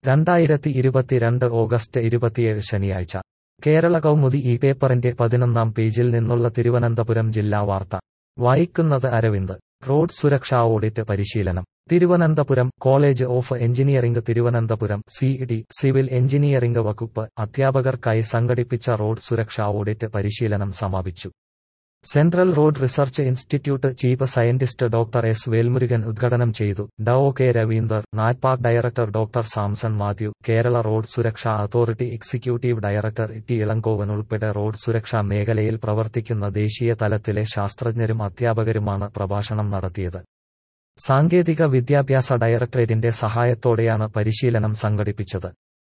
രണ്ടായിരത്തി ഇരുപത്തിരണ്ട് ഓഗസ്റ്റ് ഇരുപത്തിയേഴ് ശനിയാഴ്ച കേരള കൗമുദി ഈ പേപ്പറിന്റെ പതിനൊന്നാം പേജിൽ നിന്നുള്ള തിരുവനന്തപുരം ജില്ലാ വാർത്ത വായിക്കുന്നത് അരവിന്ദ് റോഡ് സുരക്ഷാ ഓഡിറ്റ് പരിശീലനം Thiruvananthapuram college of engineering Thiruvananthapuram C D civil engineering വകുപ്പ് അധ്യാപകർക്കായി സംഘടിപ്പിച്ച റോഡ് സുരക്ഷാ ഓഡിറ്റ് പരിശീലനം സമാപിച്ചു central road research institute chief scientist doctor S Velmurugan ഉദ്ഘാടനം ചെയ്തു ഡോ K Raveender NATPAC director doctor Samson Mathew Kerala road സുരക്ഷാ authority executive director T Elangovan ഉൾപ്പെടെ റോഡ് സുരക്ഷാ മേഖലയിൽ പ്രവർത്തിക്കുന്ന ദേശീയ തലത്തിലെ ശാസ്ത്രജ്ഞരും അധ്യാപകരുമാണ് പ്രഭാഷണം നടത്തിയത് സാങ്കേതിക വിദ്യാഭ്യാസ ഡയറക്ടറേറ്റിന്റെ സഹായത്തോടെയാണ് പരിശീലനം സംഘടിപ്പിച്ചത്